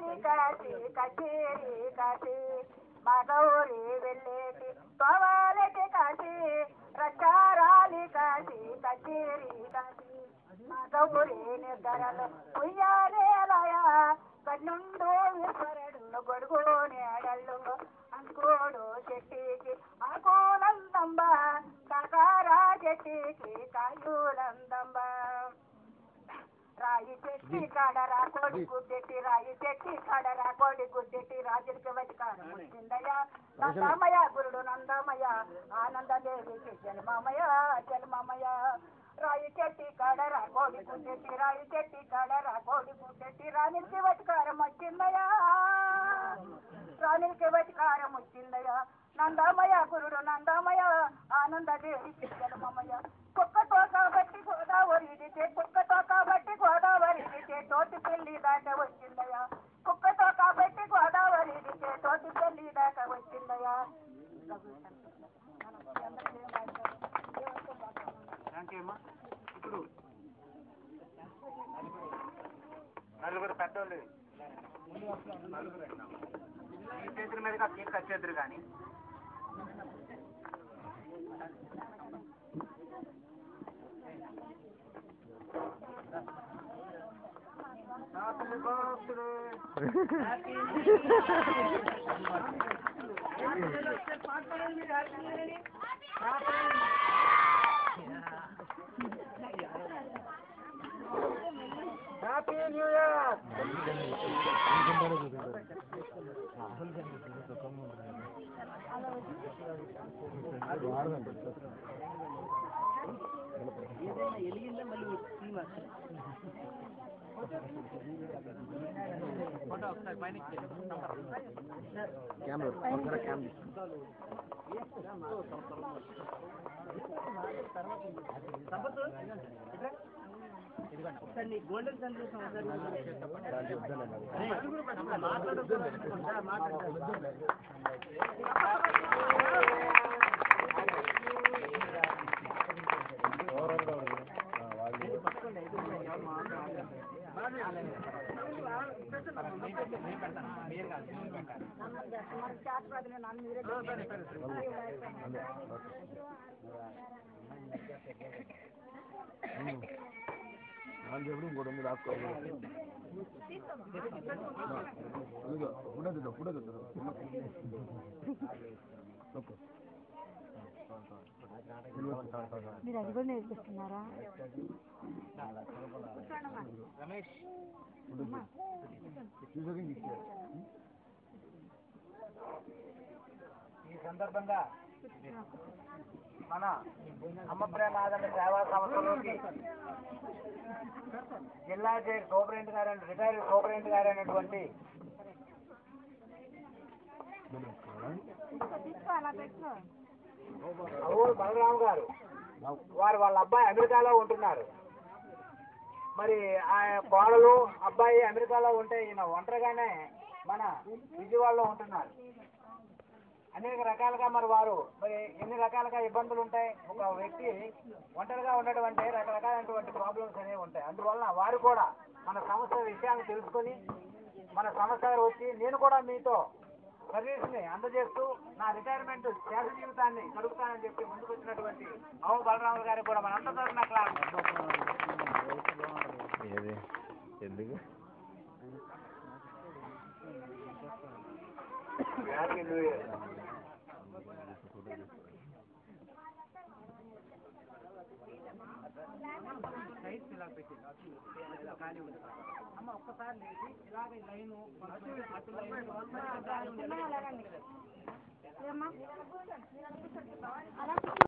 కాసి కచేరి కాసి మా గౌరి వెళ్ళేటి తోవాలటి కాసి రచారాలి కాసి కచేరి కాసి మా గౌరి నిద్రలు ఉయ్యాలేలయ కన్నుండు విశ్వరుడు గొడుగు నేడళ్ళు అంకోడు చెట్టికి ఆకోలందంబ కాకారా చెట్టికి కాయులందంబ రాయి చెట్టి కాడరా కోడి గుడ్డెట్టి రాయి చెట్టి కాడరా కోడి గుడ్డెట్టి రాజుడికి వెతికాడు వచ్చిందయ్యా నందమయ గురుడు నందమయ ఆనందదేవి జన్మమయ జన్మమయ రాయి చెట్టి కాడరా కోడి గుడ్డెట్టి రాయి చెట్టి కాడరా కోడి గుడ్డెట్టి రాణికి వెతికారం వచ్చిందయ్యా రాణికి వెతికారం వచ్చిందయ్యా నందమయ గురుడు నందమయ ఆనందదేవి జన్మమయ కుక్కతో కాబట్టి గోదావరి ఇదితే కుక్కతో కాబట్టి గోదావరి ఇదితే తోటి పెళ్లి దాకా వచ్చిందయ్యా కుక్కతో కాబట్టి గోదావరి ఇదితే తోటి పెళ్లి దాకా వచ్చిందయ్యా థ్యాంక్ యూ అమ్మా ఇప్పుడు నలుగురు పెద్దోళ్ళు ఈ చేతుల మీదుగా కేక్ కట్ చేద్దరు కానీ నా తల్లి భక్తుడు. హ్యాపీ న్యూ ఇయర్ నాలుగు ఎప్పుడు ఇంకోటి ఉంది రాసుకోవాలి ఫుడ్ ఫుడ్ ఓకే మీరు అది కూడా నేర్పిస్తున్నారా రమేష్ ఈ సందర్భంగా మన అమ్మ ప్రేమ ఆదరణ సేవా సంస్థలోకి జిల్లా జైలు సూపరింటెండెంట్ గారు రిటైర్డ్ సూపరింటెండెంట్ గారు అయినటువంటి తీసుకో అలా పెట్టుకో అవూరు బలరాం గారు వారు వాళ్ళ అబ్బాయి అమెరికాలో ఉంటున్నారు మరి ఆ కోడలు అబ్బాయి అమెరికాలో ఉంటే ఈయన ఒంటరిగానే మన విజయవాడలో ఉంటున్నారు అనేక రకాలుగా మరి వారు మరి ఎన్ని రకాలుగా ఇబ్బందులు ఉంటాయి ఒక వ్యక్తి ఒంటరిగా ఉండడం అంటే రకరకాలైనటువంటి ప్రాబ్లమ్స్ అనేవి ఉంటాయి అందువలన వారు కూడా మన సంస్థ విషయాన్ని తెలుసుకొని మన సంస్థ దగ్గర వచ్చి నేను కూడా మీతో సర్వీస్ ని అందజేస్తూ నా రిటైర్మెంట్ శేష జీవితాన్ని గడుపుతానని చెప్పి ముందుకు వచ్చినటువంటి అవ బలరాములు గారికి కూడా మన అంత తరఫున క్లాస్ ఏది ఎందుకు హ్యాపీ న్యూ ఇయర్ అమ్మ ఒక్కసారి లేచి ఇలాగ లైన్ అటు లైన్ ఏమ్మా అలా